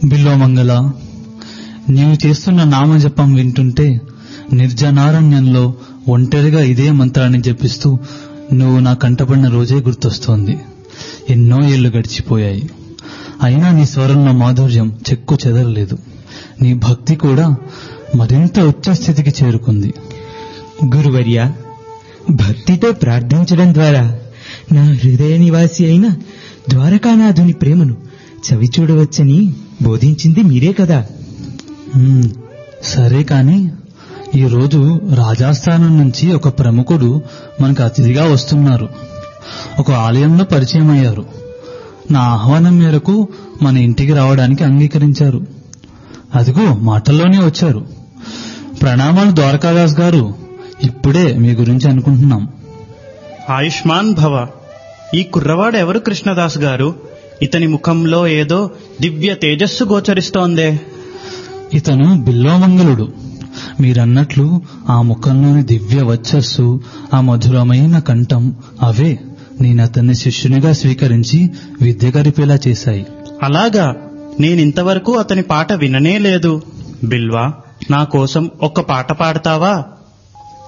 బిల్వమంగళ నీవు చేస్తున్న నామజపం వింటుంటే నిర్జనారణ్యంలో ఒంటరిగా ఇదే మంత్రాన్ని జపిస్తూ నువ్వు నా కంటపడిన రోజే గుర్తొస్తోంది ఎన్నో ఏళ్లు గడిచిపోయాయి అయినా నీ స్వరంలో మాధుర్యం చెక్కు చెదరలేదు నీ భక్తి కూడా మరింత ఉచ్చ స్థితికి చేరుకుంది గురువర్య భక్తితో ప్రార్థించడం ద్వారా నా హృదయ నివాసి అయిన ద్వారకానాథుని ప్రేమను చవిచూడవచ్చని బోధించింది మీరే కదా మ్మ్. సరే కాని ఈరోజు రాజాస్థానం నుంచి ఒక ప్రముఖుడు మనకు అతిథిగా వస్తున్నారు ఒక ఆలయంలో పరిచయం అయ్యారు నా ఆహ్వానం మేరకు మన ఇంటికి రావడానికి అంగీకరించారు అదిగో మాటల్లోనే వచ్చారు ప్రణామాలు ద్వారకాదాస్ గారు ఇప్పుడే మీ గురించి అనుకుంటున్నాం ఆయుష్మాన్ భవ ఈ కుర్రవాడు ఎవరు కృష్ణదాస్ గారు ఇతని ముఖంలో ఏదో దివ్య తేజస్సు గోచరిస్తోందే ఇతను బిల్వమంగళుడు మీరన్నట్లు ఆ ముఖంలోని దివ్య వచ్చస్సు ఆ మధురమైన కంఠం అవే నేను అతన్ని శిష్యునిగా స్వీకరించి విద్య గరిపేలా చేశాయి అలాగా నేనింతవరకు అతని పాట విననే లేదు బిల్వా నా కోసం ఒక్క పాట పాడతావా